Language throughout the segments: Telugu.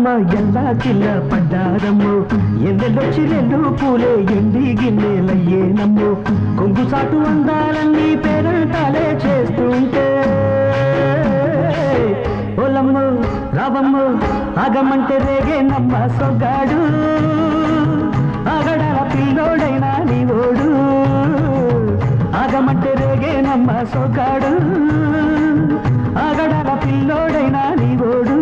గోదారమ్మ ఎల్లా కిల్ల పడ్డారమ్ము ఎన్నెల్లొచ్చి రెండు పూలే ఎండి గిన్నెలయ్యేనమ్ము కొంగు సాటు అందాలన్నీ పేరంటాలే చేస్తుంటే ఓలమ్ము రావమ్ము ఆగమంటే రేగే నమ్మ సొగ్గాడు ఆగడాల పిల్లోడైనా నీ ఓడు ఆగమంటే రేగే నమ్మ సొగ్గాడు ఆగడాల పిల్లోడైనా నీ ఓడు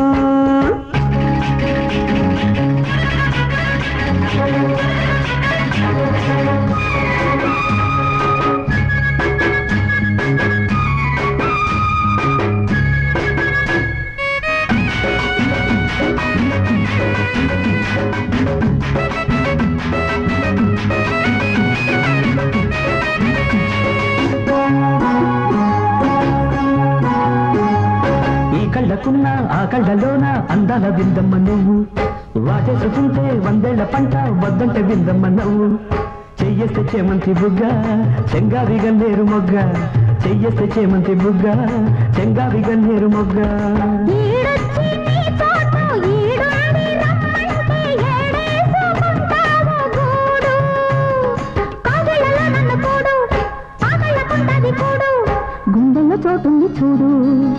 ఈ కళ్ళకున్న ఆ కళ్ళలోన అందాల విందమ్మ నువ్వు వాటేసుకుంటే వందేళ్ల పంట వద్దంటే విందమ్మ నువ్వు చెయ్యేస్తే చేమంతి బుగ్గ చెంగావి గన్నేరు మొగ్గ చెయ్యేస్తే చేమంతి బుగ్గ చెంగావి గన్నేరు మొగ్గ ఈడొచ్చి నీ తోట ఈడుండి రమ్మంటే ఏడేసుకుంటావు గూడు కాగిళ్ళలో నన్ను కూడు ఆగళ్ళకుంటది కూడు గుండెల్లో చోటుంది చూడు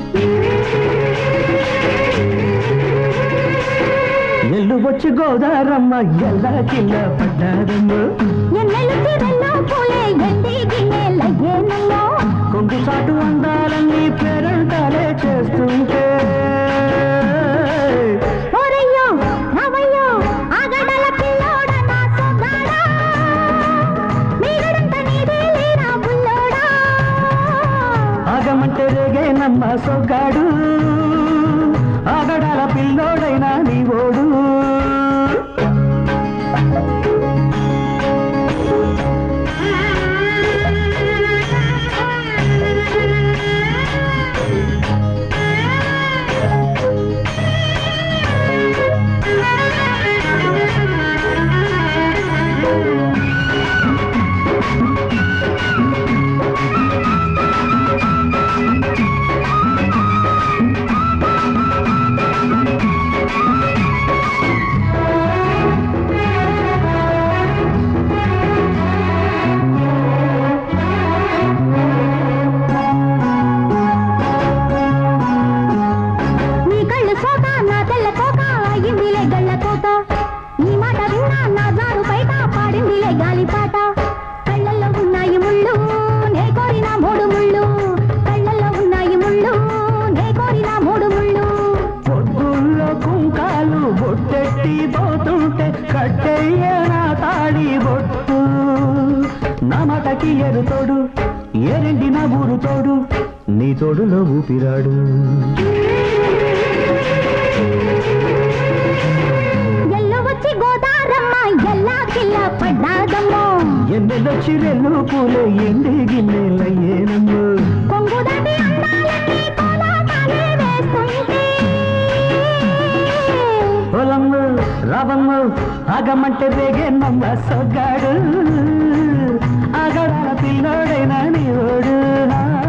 ఎల్లు వచ్చి గోదారమ్మ ఎల్లా కిల్ల పడ్డారమ్మ ఎన్నెలు తీరెల్లో పూలే ఎండి గిన్నెలయ్యేనమ్మో కొంగు సాటు అందాలన్నీ పేరంటాలే చేస్తుంటే ఓరయ్యో రావయ్యో ఆగడల పిల్లోడ నా సొగాడా నీడడంత నీదే లేరా బుల్లోడా ఆగమంటే రేగే నమ్మ సొగ్గాడు ఆగడాల పిల్లోడైనా నీ ఓడు నీ కళ్ళు సోక నా తెల్ల కోక అయ్యిందిలే గళ్ళ కోట నీ మాట విన్నా నా జారు బయట పాడిందిలే గాలి పాట కళ్ళల్లో ఉన్నాయి ముళ్ళు నే కోరిన మూడు ముళ్ళు కళ్ళల్లో ఉన్నాయి ముళ్ళు నే కోరిన మూడు ముళ్ళు పొద్దుల్లో కుంకాలు బొట్టెట్టి పోతుంటే కట్టెయ్య నా తాడి బొట్టు నా మాటకి ఎరు తోడు ఎరండి నా ఊరు తోడు నీ తోడులో ఊపిరాడు ఎల్లు వచ్చి గోదారమ్మ ఎల్లా కిల్ల పడ్డాదమ్మో ఎన్నెలొచ్చి రెల్లు పూలే ఎండి గిన్నెలయ్యేనమ్ము కొంగు దాటి అందాలన్నీ కోలాటాలే వేస్తుంటే పొలమ్ము రావమ్ము ఆగమంటే రేగే నమ్మ సొగ్గాడు ఆగడాల పిల్లోడైనా నీ ఓడు